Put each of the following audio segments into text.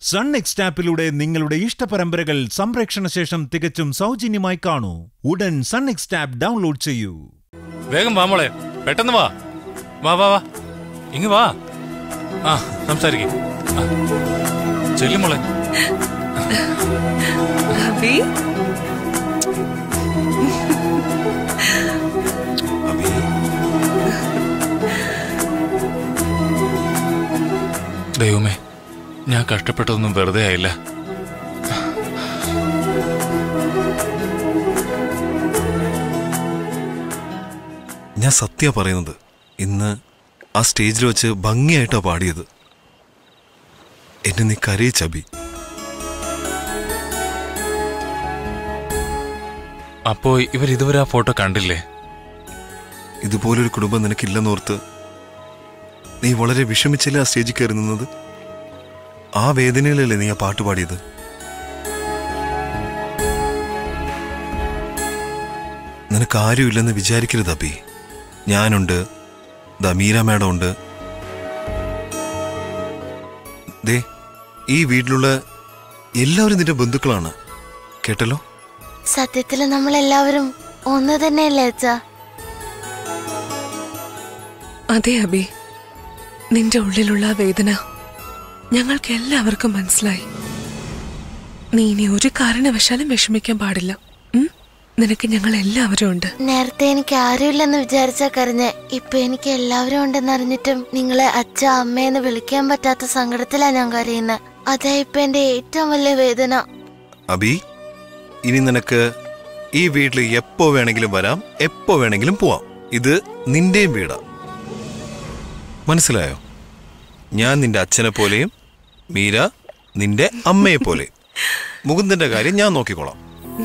Sun എക്സ്റ്റാപ്പിലൂടെ നിങ്ങളുടെ ഇഷ്ടപരമ്പരകൾ സംപ്രേക്ഷണ ശേഷം തികച്ചും സൗജന്യമായി കാണൂ ഉടൻ സൺ എക്സ്റ്റാപ്പ് ഡൗൺലോഡ് ചെയ്യൂ വേഗം വാ മോളെ പെട്ടെന്ന് വാ വാ വാ വാ ഇങ്ങ് വാ ആ സംസാരിക്കും ചെല്ലു മോളെ അബി അബി ദൈവമേ ഞാൻ കഷ്ടപ്പെട്ടതൊന്നും വെറുതെ ആയില്ല ഞാൻ സത്യ പറയുന്നത് ഇന്ന് ആ സ്റ്റേജിൽ വെച്ച് ഭംഗിയായിട്ടാ പാടിയത് എന്നെ നീ കരയിച്ചബി അപ്പോ ഇവർ ഇതുവരെ ആ ഫോട്ടോ കണ്ടില്ലേ ഇതുപോലൊരു കുടുംബം നിനക്കില്ലെന്നോർത്ത് നീ വളരെ വിഷമിച്ചില്ല ആ സ്റ്റേജിൽ കയറി നിന്നത് ആ വേദനയിലല്ലേ നീ ആ പാട്ട് പാടിയത് നിനക്ക് ആരുമില്ലെന്ന് വിചാരിക്കരുത് അബി ഞാനുണ്ട് ദാ മീര മാഡം ഉണ്ട് ദേ ഈ വീട്ടിലുള്ള എല്ലാവരും നിന്റെ ബന്ധുക്കളാണ് കേട്ടല്ലോ സത്യത്തില് നമ്മളെല്ലാവരും ഒന്ന് തന്നെയല്ലേ അച്ഛാ അതെ അബി നിന്റെ ഉള്ളിലുള്ള ആ വേദന ഞങ്ങൾക്ക് എല്ലാവർക്കും മനസ്സിലായി നീ ഇനി ഒരു കാരണവശാലും വിഷമിക്കാൻ പാടില്ല ഉം? നിനക്ക് ഞങ്ങൾ എല്ലാവരും ഉണ്ട് നേരത്തെ എനിക്ക് ആരുമില്ലെന്ന് വിചാരിച്ചാ കരഞ്ഞ് ഇപ്പൊ എനിക്ക് എല്ലാവരും ഉണ്ടെന്ന് അറിഞ്ഞിട്ടും നിങ്ങളെ അച്ഛ അമ്മയെന്ന് വിളിക്കാൻ പറ്റാത്ത സങ്കടത്തിലാ ഞാൻ കരയുന്നത് അതാ ഇപ്പൊ എന്റെ ഏറ്റവും വലിയ വേദന അബി ഇനി നിനക്ക് ഈ വീട്ടിൽ എപ്പോ വേണമെങ്കിലും വരാം എപ്പോ വേണമെങ്കിലും പോവാം ഇത് നിന്റെയും വീടാ മനസ്സിലായോ ഞാൻ നിന്റെ അച്ഛനെ പോലെയും മീര നിന്റെ അമ്മയെ പോലെയും മുകുന്ദന്റെ കാര്യം ഞാൻ നോക്കിക്കോളാം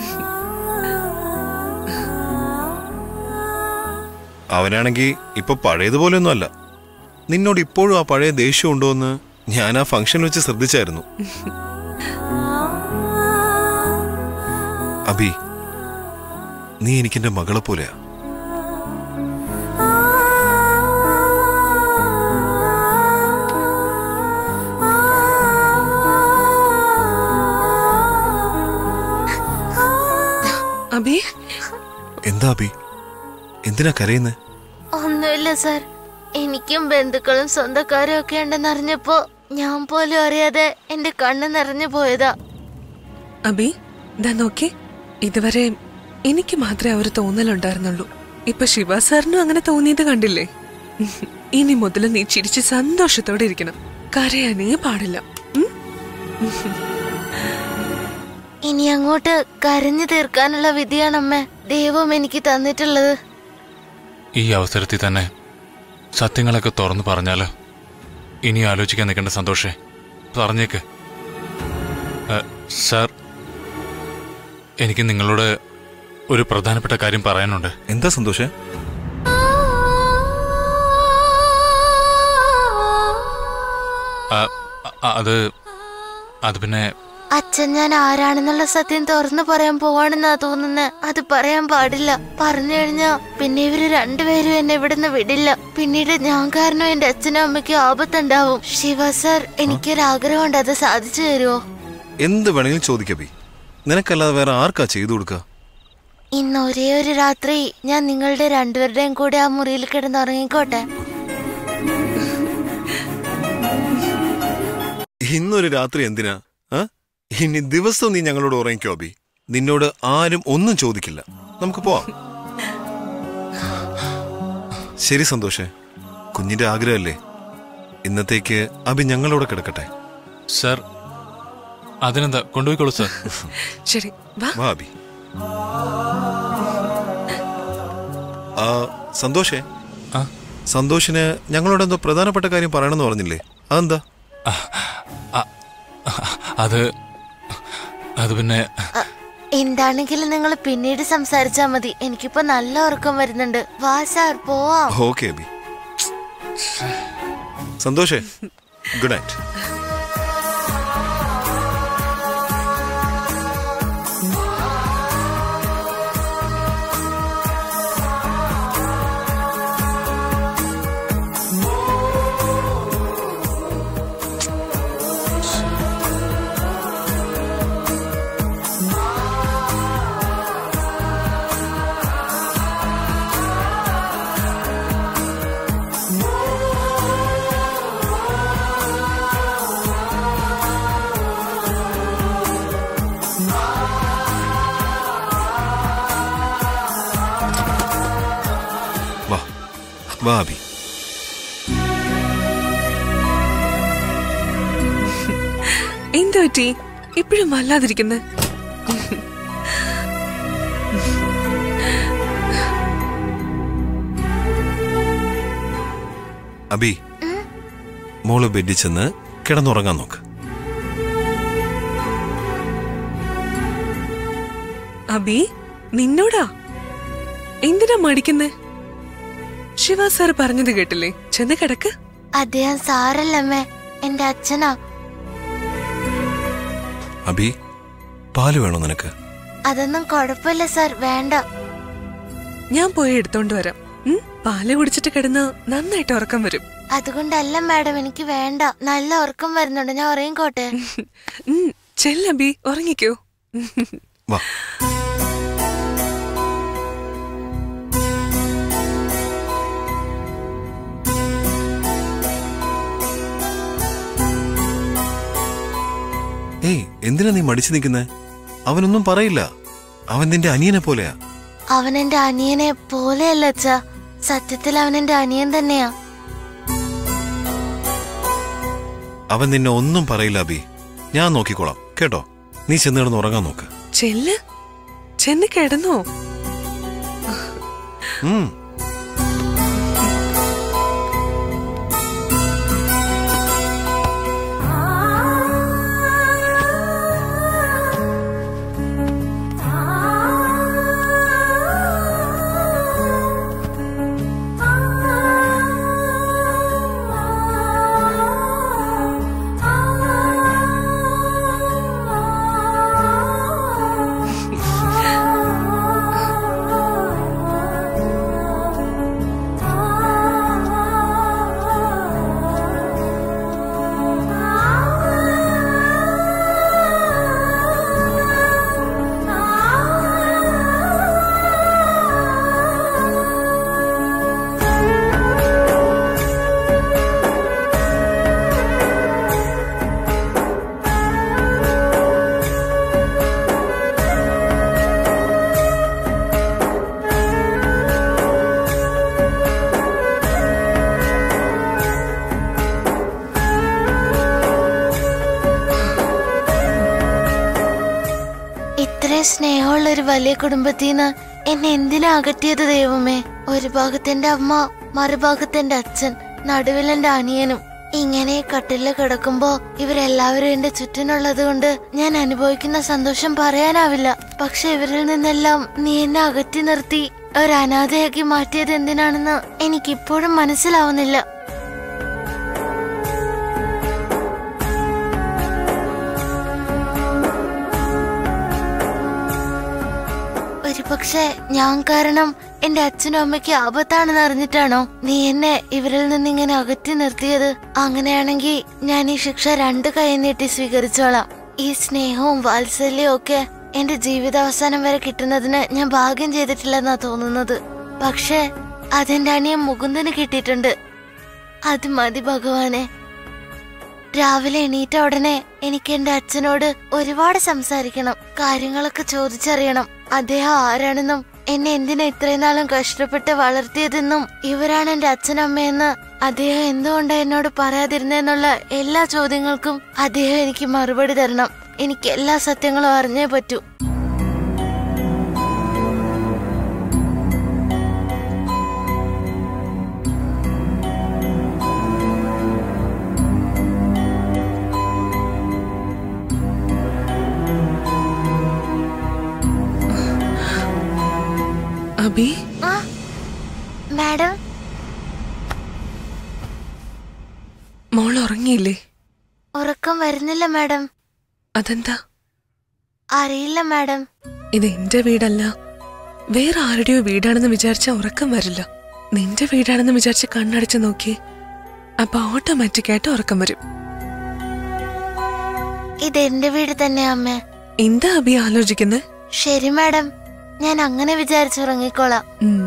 അവനാണെങ്കിൽ ഇപ്പൊ പഴയതുപോലെയൊന്നും അല്ല നിന്നോട് ഇപ്പോഴും ആ പഴയ ദേഷ്യം ഉണ്ടോ എന്ന് ഞാൻ ആ ഫംഗ്ഷൻ വെച്ച് ശ്രദ്ധിച്ചായിരുന്നു അബി നീ എനിക്കെന്റെ മകളെ പോലെയാ അബി എന്താ അബി എന്തിനാ കരയുന്നേ ഒന്നുമില്ല സാർ എനിക്കും ബന്ധുക്കളും സ്വന്തക്കാരും ഒക്കെ ഉണ്ടെന്ന് അറിഞ്ഞപ്പോ ഞാൻ പോലും അറിയാതെ എന്റെ കണ്ണ് നിറഞ്ഞു പോയതാ അബി ദാ നോക്കി ഇതുവരെ എനിക്ക് മാത്രമേ ആ ഒരു തോന്നലുണ്ടായിരുന്നുള്ളൂ ഇപ്പൊ ശിവ സാറിനും അങ്ങനെ തോന്നിയത് കണ്ടില്ലേ ഇനി മുതൽ നീ ചിരിച്ച് സന്തോഷത്തോടെ ഇരിക്കണം കരയാനേ പാടില്ല ഉം? ഇനി അങ്ങോട്ട് കരഞ്ഞു തീർക്കാനുള്ള വിധിയാണമ്മേ ദൈവം എനിക്ക് തന്നിട്ടുള്ളത് ഈ അവസരത്തിൽ തന്നെ സത്യങ്ങളൊക്കെ തുറന്നു പറഞ്ഞാലോ ഇനി ആലോചിക്കാൻ നിൽക്കേണ്ട സന്തോഷേ പറഞ്ഞേക്ക് ഏ, സാർ എനിക്ക് നിങ്ങളോട് ഒരു പ്രധാനപ്പെട്ട കാര്യം പറയാനുണ്ട് എന്താ സന്തോഷേ ആ, അ- അത് അത് പിന്നെ അച്ഛൻ ഞാൻ ആരാണെന്നുള്ള സത്യം തുറന്നു പറയാൻ പോവാണെന്നാ തോന്നുന്നത് അത് പറയാൻ പാടില്ല പറഞ്ഞു കഴിഞ്ഞാ പിന്നെ ഇവര് രണ്ടുപേരും എന്നെ ഇവിടുന്ന് വിടില്ല പിന്നീട് ഞാൻ കാരണം എന്റെ അച്ഛനും അമ്മയ്ക്കും ആപത്തുണ്ടാവും ശിവ സർ എനിക്കൊരാഗ്രഹമുണ്ട് അത് സാധിച്ചു തരുമോ എന്ത് വേണമെങ്കിലും ചോദിക്കബി നിനക്കല്ലാതെ വേറെ ആർക്കാ ചെയ്തു കൊടുക്കുക ഇന്ന് ഒരേ ഒരു രാത്രി ഞാൻ നിങ്ങളുടെ രണ്ടുപേരുടെയും കൂടെ ആ മുറിയിൽ കിടന്നുറങ്ങിക്കോട്ടെ ഇന്നൊരു രാത്രി എന്തിനാ ആ? ഇനി ദിവസവും നീ ഞങ്ങളോട് ഉറങ്ങിക്കോ അബി നിന്നോട് ആരും ഒന്നും ചോദിക്കില്ല നമുക്ക് പോവാം ശരി സന്തോഷേ കുഞ്ഞിന്റെ ആഗ്രഹമല്ലേ ഇന്നത്തേക്ക് അബി ഞങ്ങളോട് കിടക്കട്ടെ സാർ അതിനെന്താ കൊണ്ടുപോയിക്കോളൂ സാർ ശരി വാ വാ അബി ആ സന്തോഷേ ആ സന്തോഷിന് ഞങ്ങളോട് എന്തോ പ്രധാനപ്പെട്ട കാര്യം പറയണമെന്ന് പറഞ്ഞില്ലേ അതെന്താ അത് അത് പിന്നെ അ, എന്താണെങ്കിലും നിങ്ങൾ പിന്നീട് സംസാരിച്ചാ മതി എനിക്കിപ്പോ നല്ല ഉറക്കം വരുന്നുണ്ട് വാ സാർ പോവാം ഓക്കെ അബി സന്തോഷേ ഗുഡ് നൈറ്റ് വാ അബി എന്തു പറ്റി ഇപ്പോഴും വല്ലാതിരിക്കുന്നത് അബി മോള് ബെഡിൽ ചെന്ന് കിടന്നുറങ്ങാൻ നോക്ക് അബി നിന്നോടാ എന്തിനാ മടിക്കുന്നേ ശിവ സാർ പറഞ്ഞത് കേട്ടില്ലേ ചെന്ന് കിടക്ക് അദ്ദേഹം സാറല്ലമ്മേ എന്റെ അച്ഛനാ അബി പാല് വേണോ നിനക്ക് അതൊന്നും കുഴപ്പമില്ല സാർ വേണ്ട ഞാൻ പോയി എടുത്തോണ്ട് വരാം ഉം, പാല് കുടിച്ചിട്ട് കിടന്ന് നന്നായിട്ട് ഉറക്കം വരും അതുകൊണ്ടല്ല മാഡം എനിക്ക് വേണ്ട നല്ല ഉറക്കം വരുന്നുണ്ട് ഞാൻ ഉറങ്ങിക്കോട്ടെ ഉം, ചെല്ലബി ഉറങ്ങിക്കോ വാ ഏയ് എന്തിനാ നീ മടിച്ചു നിൽക്കുന്നേ അവനൊന്നും പറയില്ല അവൻ നിന്റെ അനിയനെ പോലെയാ അവൻ എന്റെ അനിയനെ പോലെയല്ല അച്ഛാ സത്യത്തിൽ അവൻ എന്റെ അനിയൻ തന്നെയാ അവൻ നിന്നെ ഒന്നും പറയില്ല അബി ഞാൻ നോക്കിക്കോളാം കേട്ടോ നീ ചെന്ന് കിടന്ന് ഉറങ്ങാൻ നോക്ക് ചെല്ല് ചെന്ന് കിടന്നോ ഉം. ഇത്രയും സ്നേഹമുള്ള ഒരു വലിയ കുടുംബത്തിന്ന് എന്നെ എന്തിനാ അകറ്റിയത് ദൈവമേ ഒരു ഭാഗത്തെന്റെ അമ്മ മറുഭാഗത്തെന്റെ അച്ഛൻ നടുവിൽ എന്റെ അനിയനും ഇങ്ങനെ കട്ടില് കിടക്കുമ്പോ ഇവരെല്ലാവരും എന്റെ ചുറ്റിനുള്ളത് കൊണ്ട് ഞാൻ അനുഭവിക്കുന്ന സന്തോഷം പറയാനാവില്ല പക്ഷെ ഇവരിൽ നിന്നെല്ലാം നീ എന്നെ അകറ്റി നിർത്തി ഒരു അനാഥയാക്കി മാറ്റിയത് എന്തിനാണെന്ന് എനിക്കിപ്പോഴും മനസ്സിലാവുന്നില്ല ഒരു പക്ഷേ ഞാൻ കാരണം എന്റെ അച്ഛനും അമ്മയ്ക്ക് ആപത്താണെന്ന് അറിഞ്ഞിട്ടാണോ നീ എന്നെ ഇവരിൽ നിന്ന് ഇങ്ങനെ അകറ്റി നിർത്തിയത് അങ്ങനെയാണെങ്കിൽ ഞാൻ ഈ ശിക്ഷ രണ്ട് കൈ നീട്ടി സ്വീകരിച്ചോളാം ഈ സ്നേഹവും വാത്സല്യവും ഒക്കെ എന്റെ ജീവിതാവസാനം വരെ കിട്ടുന്നതിന് ഞാൻ ഭാഗ്യം ചെയ്തിട്ടില്ലെന്നാ തോന്നുന്നത് പക്ഷേ അതെന്റെ അനിയൻ മുകുന്ദന് കിട്ടിയിട്ടുണ്ട് അത് മതി ഭഗവാനെ രാവിലെ എണീറ്റ ഉടനെ എനിക്ക് എന്റെ അച്ഛനോട് ഒരുപാട് സംസാരിക്കണം കാര്യങ്ങളൊക്കെ ചോദിച്ചറിയണം അദ്ദേഹം ആരാണെന്നും എന്നെ എന്തിനാ ഇത്രയും നാളും കഷ്ടപ്പെട്ട് വളർത്തിയതെന്നും ഇവരാണ് എന്റെ അച്ഛനമ്മയെന്ന് അദ്ദേഹം എന്തുകൊണ്ടാ എന്നോട് പറയാതിരുന്നെന്നുള്ള എല്ലാ ചോദ്യങ്ങൾക്കും അദ്ദേഹം എനിക്ക് മറുപടി തരണം എനിക്ക് എല്ലാ സത്യങ്ങളും അറിഞ്ഞേ പറ്റൂ അബി ആ മാഡം മോൾ ഉറങ്ങിയില്ലേ ഉറക്കം വരുന്നില്ല മാഡം അതെന്താ അറിയില്ല മാഡം ഇത് എന്റെ വീടല്ല വേറെ ആരുടെയോ വീടാണെന്ന് വിചാരിച്ച ഉറക്കം വരില്ല നിന്റെ വീടാണെന്ന് വിചാരിച്ച് കണ്ണടച്ച് നോക്കി അപ്പൊ ഓട്ടോമാറ്റിക് ആയിട്ട് ഉറക്കം വരും ഇത് എന്റെ വീട് തന്നെയാ അമ്മേ എന്താ അബി ആലോചിക്കുന്നത് ശരി മാഡം ഞാൻ അങ്ങനെ വിചാരിച്ചുറങ്ങിക്കോളാം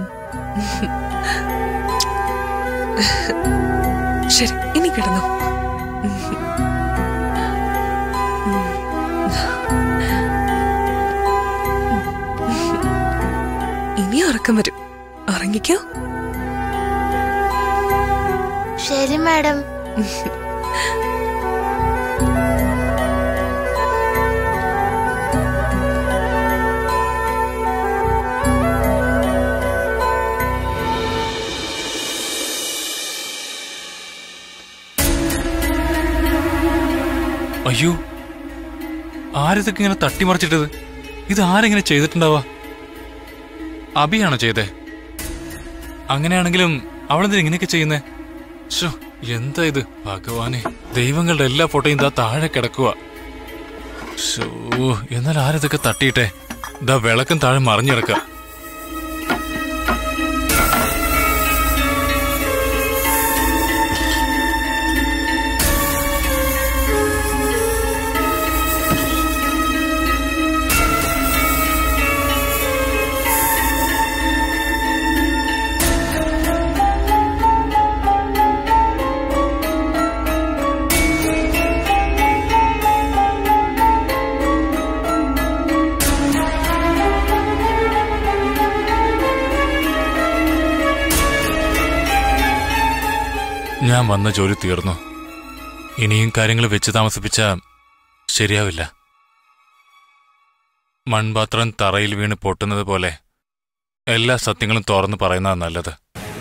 ശരി ഇനി കിടന്നു ഇനി ഉറക്കം വരും ഉറങ്ങിക്കോ ശരി മാഡം അയ്യോ ആരിതൊക്കെ ഇങ്ങനെ തട്ടിമറിച്ചിട്ടത് ഇത് ആരെങ്ങനെ ചെയ്തിട്ടുണ്ടാവാ അബിയാണോ ചെയ്തേ അങ്ങനെയാണെങ്കിലും അവളെന്തിനാ ഇങ്ങനെയൊക്കെ ചെയ്യുന്നേ ശോ എന്താ ഇത് ഭഗവാനെ ദൈവങ്ങളുടെ എല്ലാ ഫോട്ടോയും ഇതാ താഴെ കിടക്കുക ശോ എന്നാൽ ആരിതൊക്കെ തട്ടിയിട്ടെ ഇതാ വിളക്കും താഴെ മറിഞ്ഞിടക്ക ഞാൻ വന്ന ജോലി തീർന്നു ഇനിയും കാര്യങ്ങൾ വെച്ച് താമസിപ്പിച്ച ശരിയാവില്ല മൺപാത്രം തറയിൽ വീണ് പൊട്ടുന്നത് പോലെ എല്ലാ സത്യങ്ങളും തുറന്നു പറയുന്നതാ നല്ലത്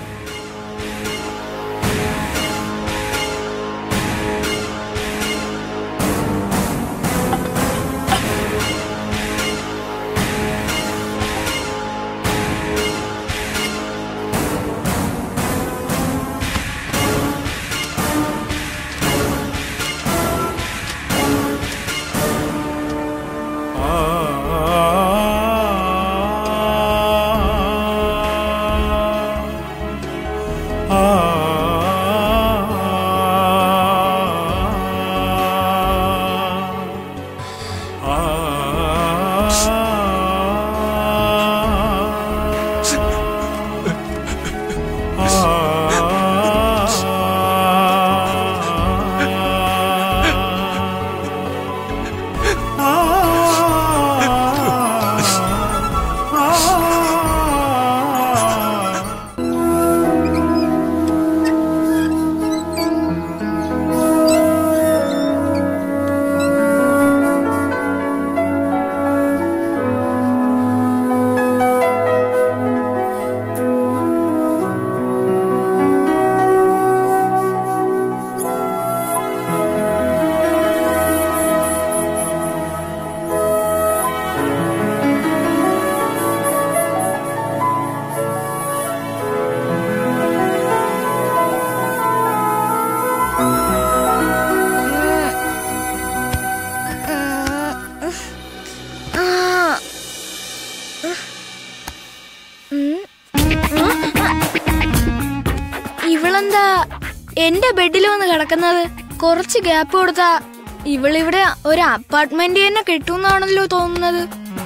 ഇവളെന്താ എന്റെ ബെഡിൽ വന്ന് കിടക്കുന്നത് കുറച്ച് ഗ്യാപ്പ് കൊടുത്താ ഇവളിവിടെ ഒരു അപ്പാർട്ട്മെന്റ് തന്നെ കിട്ടുന്നാണല്ലോ തോന്നുന്നത്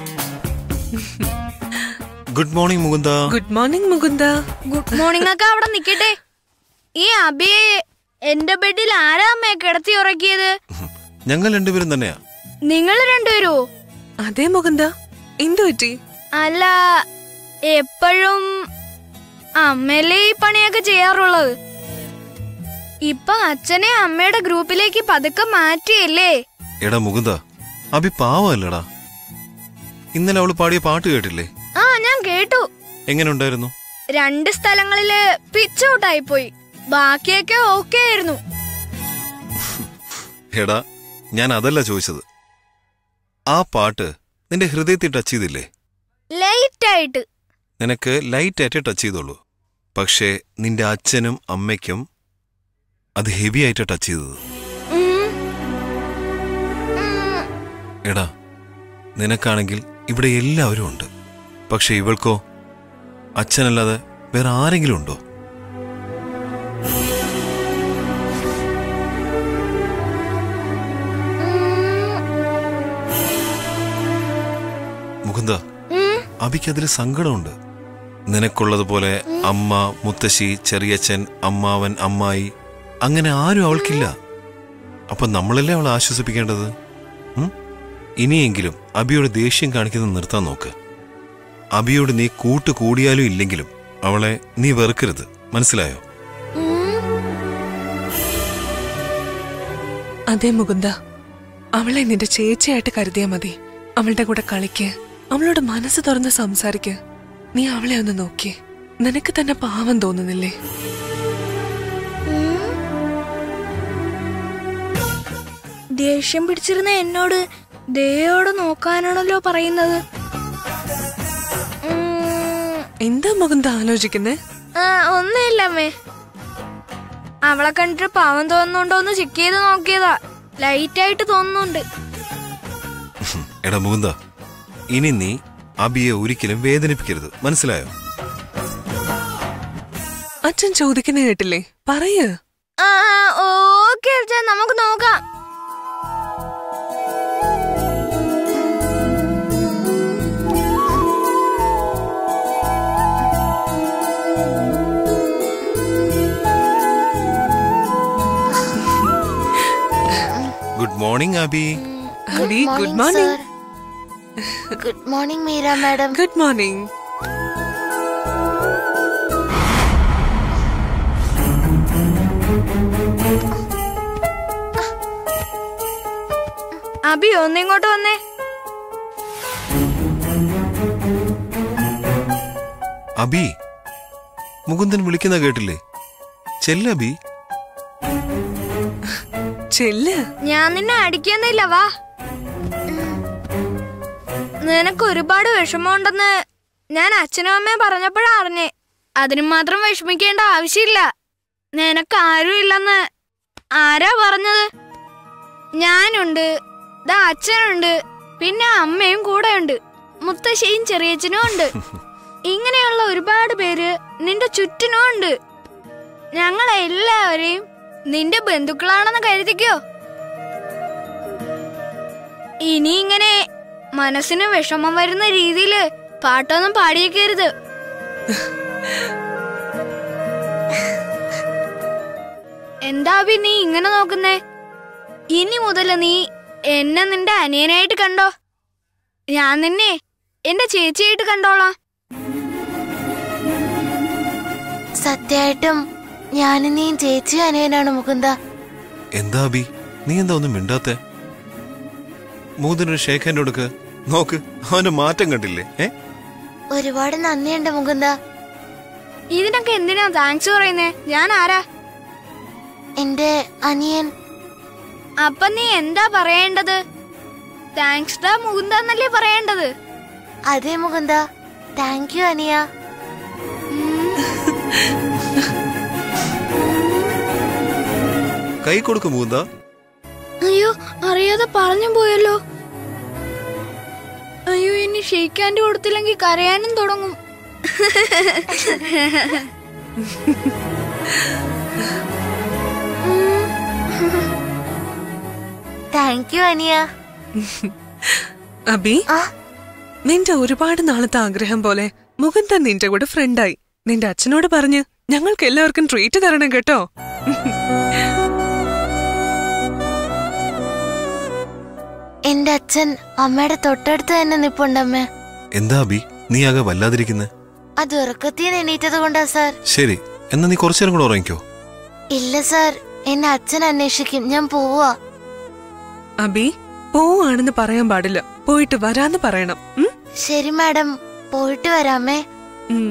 good morning Mukunda good morning Mukunda good morning ഒക്കെ അവിടെ നിക്കട്ടെ ഈ അബിയെ എന്റെ ബെഡിൽ ആരാ അമ്മയെ കിടത്തി ഉറക്കിയത് ഞങ്ങൾ രണ്ടുപേരും തന്നെയാ നിങ്ങൾ രണ്ടുപേരോ അതെ മുകുന്ദ എന്തു പറ്റി അല്ല എപ്പോഴും അമ്മയല്ലേ ഈ പണിയൊക്കെ ചെയ്യാറുള്ളത് ഇപ്പൊ അച്ഛനെ അമ്മയുടെ ഗ്രൂപ്പിലേക്ക് പതുക്കെ മാറ്റിയല്ലേ എടാ മുകുന്ദ അഭി പാവല്ലടാ ഇന്നലെ അവള് പാടിയ പാട്ട് കേട്ടില്ലേ ആ ഞാൻ കേട്ടു എങ്ങനെ ഉണ്ടായിരുന്നു രണ്ട് സ്ഥലങ്ങളില് പിച്ച് ഔട്ടായി പോയി ബാക്കിയൊക്കെ ഓക്കെ ആയിരുന്നു എടാ ഞാൻ അതല്ല ചോദിച്ചത് ആ പാട്ട് നിന്റെ ഹൃദയത്തിൽ ടച്ച് ചെയ്തില്ലേ ലൈറ്റ് ആയിട്ട് നിനക്ക് ലൈറ്റ് ആയിട്ട് ടച്ച് ചെയ്തുള്ളൂ പക്ഷേ നിന്റെ അച്ഛനും അമ്മയ്ക്കും അത് ഹെവി ആയിട്ട് ടച്ച് ചെയ്തത് ഉം. ഉം. എടാ നിനക്കാണെങ്കിൽ ഇവിടെ എല്ലാവരും ഉണ്ട് പക്ഷെ ഇവൾക്കോ അച്ഛനല്ലാതെ വേറെ ആരെങ്കിലും ഉണ്ടോ മുകുന്ദ ഉം. അബിക്കതിൽ സങ്കടമുണ്ട് നിനക്കുള്ളതുപോലെ അമ്മ മുത്തശ്ശി ചെറിയച്ഛൻ അമ്മാവൻ അമ്മായി അങ്ങനെ ആരും അവൾക്കില്ല അപ്പൊ നമ്മളല്ലേ അവളെ ആശ്വസിപ്പിക്കേണ്ടത് ഉം? ഇനിയെങ്കിലും അബിയോട് ദേഷ്യം കാണിക്കുന്നത് നിർത്താൻ നോക്ക് അബിയോട് നീ കൂട്ട് കൂടിയാലും ഇല്ലെങ്കിലും അവളെ നീ വെറുക്കരുത് മനസ്സിലായോ ഉം. അതെ മുകുന്ദ അവളെ നിന്റെ ചേച്ചിയായിട്ട് കരുതിയാ മതി അവളുടെ കൂടെ കളിക്ക് അവളോട് മനസ്സ് തുറന്ന് സംസാരിക്ക് നീ അവളെ ഒന്ന് നോക്കി നിനക്ക് തന്നെ പാവം തോന്നുന്നില്ലേ ദേഷ്യം പിടിച്ചിരുന്ന എന്നോട് ദയോട് നോക്കാനാണല്ലോ പറയുന്നത് ഉം, എന്താ മുകുന്ദ ആലോചിക്കുന്നേ ആ, ഒന്നുമില്ല അമ്മേ അവളെ കണ്ടിട്ട് പാവം തോന്നുന്നുണ്ടോ എന്ന് ചെക്ക് ചെയ്ത് നോക്കിയതാ ലൈറ്റ് ആയിട്ട് തോന്നുന്നുണ്ട് എടാ മുകുന്ദ ഇനി നീ അബിയെ ഒരിക്കലും വേദനിപ്പിക്കരുത് മനസ്സിലായോ അച്ഛൻ ചോദിക്കുന്ന കേട്ടില്ലേ പറയ് ആ ഓക്കെ അച്ഛാ നമുക്ക് നോക്കാം good morning Abi Abi good morning good morning Meera madam good morning Abi ഒന്നിങ്ങോട്ട് വന്നേ അബി മുകുന്ദൻ വിളിക്കുന്ന കേട്ടില്ലേ ചെല്ല അബി ചെല്ല് ഞാൻ നിന്നെ അടിക്കുന്നില്ല വാ നിനക്ക് ഒരുപാട് വിഷമമുണ്ടെന്ന് ഞാൻ അച്ഛനും അമ്മയും പറഞ്ഞപ്പോഴാ അറിഞ്ഞേ അതിന് മാത്രം വിഷമിക്കേണ്ട ആവശ്യമില്ല നിനക്ക് ആരും ഇല്ലെന്ന് ആരാ പറഞ്ഞത് ഞാനുണ്ട് ദാ അച്ഛനുണ്ട് പിന്നെ അമ്മയും കൂടെ ഉണ്ട് മുത്തശ്ശിയും ചെറിയച്ഛനും ഉണ്ട് ഇങ്ങനെയുള്ള ഒരുപാട് പേര് നിന്റെ ചുറ്റിനും ഉണ്ട് ഞങ്ങളെ എല്ലാവരെയും നിന്റെ ബന്ധുക്കളാണെന്ന് കരുതിക്കോ ഇനി ഇങ്ങനെ മനസ്സിന് വിഷമം വരുന്ന രീതിയില് പാട്ടൊന്നും പാടിയേക്കരുത് എന്താ ബി നീ ഇങ്ങനെ നോക്കുന്നേ ഇനി മുതൽ നീ എന്നെ നിന്റെ അനിയനായിട്ട് കണ്ടോ ഞാൻ നിന്നെ എന്റെ ചേച്ചിയായിട്ട് കണ്ടോളാം സത്യമായിട്ടും ഞാനും നീയും ചേച്ചി അനിയനാണ് മുകുന്ദ എന്താ അബി നീ എന്താ ഒന്നും മിണ്ടാത്തെ മുകുന്ദനൊരു ഷേക്ക് ഹാൻഡ് കൊടുക്ക് നോക്ക് അവന്റെ മാറ്റം കണ്ടില്ലേ ഏ ഒരുപാട് നന്ദിയുണ്ട് മുകുന്ദ ഇതിനൊക്കെ എന്തിനാ താങ്ക്സ് പറയുന്നേ ഞാൻ ആരാ എന്റെ അനിയൻ അപ്പൊ നീ എന്താ പറയേണ്ടത് താങ്ക്സ് ഡാ മുകുന്ദന്നല്ലേ പറയേണ്ടത് അതെ മുകുന്ദ താങ്ക് യു അനിയ കൈ കൊടുക്ക് മുകുന്ദ അയ്യോ അറിയാതെ പറഞ്ഞു പോയല്ലോ അയ്യോ ഇനി ഷെയ്ക്കാൻ്റെ കൊടുത്തില്ലെങ്കിൽ കരയാനും തുടങ്ങും താങ്ക് യു അനിയ അബി ആ നിന്റെ ഒരുപാട് നാളത്തെ ആഗ്രഹം പോലെ മുകുന്ദൻ നിന്റെ കൂടെ ഫ്രണ്ടായി നിന്റെ അച്ഛനോട് പറഞ്ഞ് ഞങ്ങൾക്ക് എല്ലാവർക്കും ട്രീറ്റ് തരണം കേട്ടോ എന്റെ അച്ഛൻ അമ്മയുടെ തൊട്ടടുത്ത് തന്നെ നിപ്പുണ്ടമ്മേ എന്താ അബി നീ ആകെ വല്ലാതിരിക്കുന്നെ അത് ഉറക്കത്തിന് എണീറ്റത് കൊണ്ടാ സാർ ശരി എന്നാ നീ കുറച്ചു നേരം കൂടെ ഉറങ്ങിക്കോ ഇല്ല സാർ എന്നെ അച്ഛൻ അന്വേഷിക്കും ഞാൻ പോവാ അബി പോവാണെന്ന് പറയാൻ പാടില്ല പോയിട്ട് വരാന്ന് പറയണം ഉം? ശരി മാഡം പോയിട്ട് വരാമേ ഉം.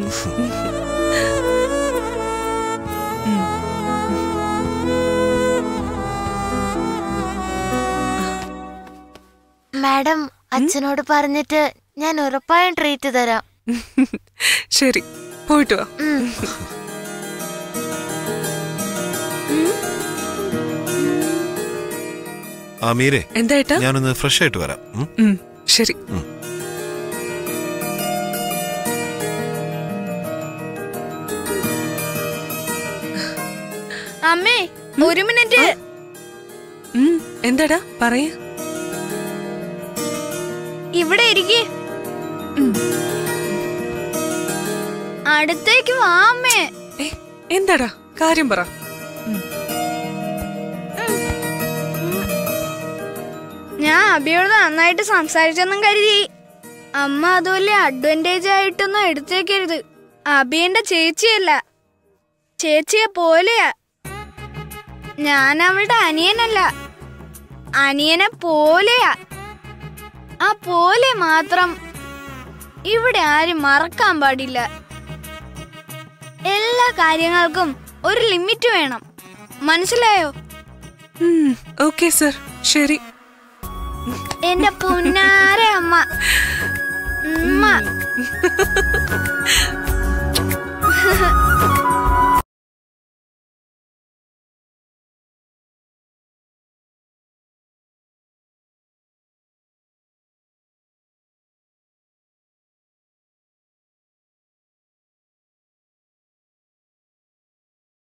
മാഡം അച്ഛനോട് പറഞ്ഞിട്ട് ഞാൻ ഉറപ്പായും ട്രീറ്റ് തരാം ശരി പോയിട്ട് വാ ഉം. ആ മീരെ എന്താ ഏട്ടാ ഞാനൊന്ന് ഫ്രഷ് ആയിട്ട് വരാം ഉം? ഉം, ശരി അമ്മേ ഒരു മിനിറ്റ് ഉം, എന്താടാ പറയ ഇവിടെ ഇരിക്കേ അടുത്തേക്ക് വാ അമ്മേ ഏ എന്താടാ കാര്യം പറ ഞാൻ അബിയോട് നന്നായിട്ട് സംസാരിച്ചെന്നും കരുതി അമ്മ അത് വലിയ അഡ്വാൻറ്റേജ് ആയിട്ടൊന്നും എടുത്തേക്കരുത് അബി എന്റെ ചേച്ചിയല്ല ചേച്ചിയെ പോലെയാ ഞാൻ അവളുടെ അനിയനല്ല അനിയനെ പോലെയാ ആ പോലെ മാത്രം ഇവിടെ ആരും മറക്കാൻ പാടില്ല എല്ലാ കാര്യങ്ങൾക്കും ഒരു ലിമിറ്റ് വേണം മനസ്സിലായോ ഓക്കെ സർ ശരി എന്റെ പുന്നാര അമ്മ ഉമ്മ